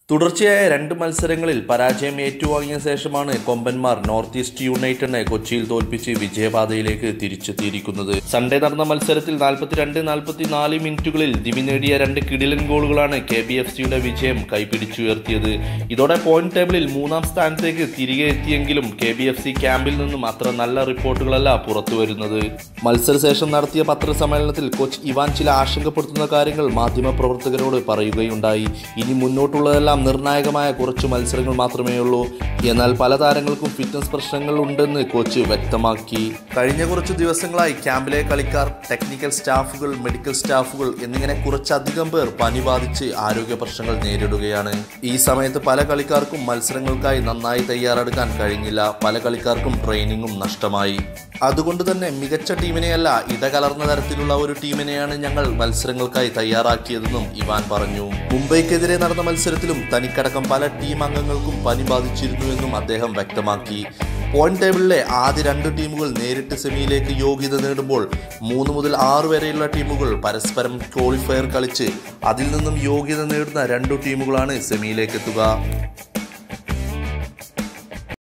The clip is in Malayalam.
തുടർച്ചയായ രണ്ട് മത്സരങ്ങളിൽ പരാജയം ഏറ്റുവാങ്ങിയ ശേഷമാണ് കൊമ്പന്മാർ നോർത്ത് ഈസ്റ്റ് യുണൈറ്റഡിനെ കൊച്ചിയിൽ തോൽപ്പിച്ച് വിജയപാതയിലേക്ക് തിരിച്ചെത്തിയിരിക്കുന്നത് സൺഡേ നടന്ന മത്സരത്തിൽ നാൽപ്പത്തിരണ്ട് നാൽപ്പത്തിനാല് മിനിറ്റുകളിൽ ദിവി നേടിയ രണ്ട് കിടിലൻ ഗോളുകളാണ് കെ ബി എഫ് സിയുടെ വിജയം കൈപിടിച്ചുയർത്തിയത് ഇതോടെ പോയിന്റ് ടേബിളിൽ മൂന്നാം സ്ഥാനത്തേക്ക് തിരികെ എത്തിയെങ്കിലും കെ ബി എഫ് സി ക്യാമ്പിൽ നിന്നും അത്ര നല്ല റിപ്പോർട്ടുകളല്ല പുറത്തു വരുന്നത് മത്സരശേഷം നടത്തിയ പത്രസമ്മേളനത്തിൽ കോച്ച് ഇവാൻ ചില ആശങ്കപ്പെടുത്തുന്ന കാര്യങ്ങൾ മാധ്യമപ്രവർത്തകരോട് പറയുകയുണ്ടായി ഇനി മുന്നോട്ടുള്ളതെല്ലാം നിർണായകമായ കുറച്ച് മത്സരങ്ങൾ മാത്രമേ ഉള്ളൂ എന്നാൽ പല താരങ്ങൾക്കും ഫിറ്റ്നസ് പ്രശ്നങ്ങൾ ഉണ്ടെന്ന് കോച്ച് വ്യക്തമാക്കി കഴിഞ്ഞ കുറച്ച് ദിവസങ്ങളായി ക്യാമ്പിലെ കളിക്കാർ ടെക്നിക്കൽ സ്റ്റാഫുകൾ മെഡിക്കൽ സ്റ്റാഫുകൾ എന്നിങ്ങനെ കുറച്ചധികം പേർ പനി ബാധിച്ച് ആരോഗ്യ പ്രശ്നങ്ങൾ നേരിടുകയാണ് ഈ സമയത്ത് പല കളിക്കാർക്കും മത്സരങ്ങൾക്കായി നന്നായി തയ്യാറെടുക്കാൻ കഴിഞ്ഞില്ല പല കളിക്കാർക്കും ട്രെയിനിങ്ങും നഷ്ടമായി അതുകൊണ്ട് തന്നെ മികച്ച ടീമിനെയല്ല ഇടകലർന്ന തരത്തിലുള്ള ഒരു ടീമിനെയാണ് ഞങ്ങൾ മത്സരങ്ങൾക്കായി തയ്യാറാക്കിയതെന്നും ഇവാൻ പറഞ്ഞു മുംബൈക്കെതിരെ നടന്ന മത്സരത്തിലും തനിക്കടക്കം പല ടീം അംഗങ്ങൾക്കും പനി ബാധിച്ചിരുന്നുവെന്നും അദ്ദേഹം വ്യക്തമാക്കി പോയിന്റ് ടേബിളിലെ ആദ്യ രണ്ട് ടീമുകൾ നേരിട്ട് സെമിയിലേക്ക് യോഗ്യത നേടുമ്പോൾ മൂന്ന് മുതൽ ആറ് വരെയുള്ള ടീമുകൾ പരസ്പരം ക്വാളിഫയർ കളിച്ച് അതിൽ നിന്നും യോഗ്യത നേടുന്ന രണ്ടു ടീമുകളാണ് സെമിയിലേക്ക് എത്തുക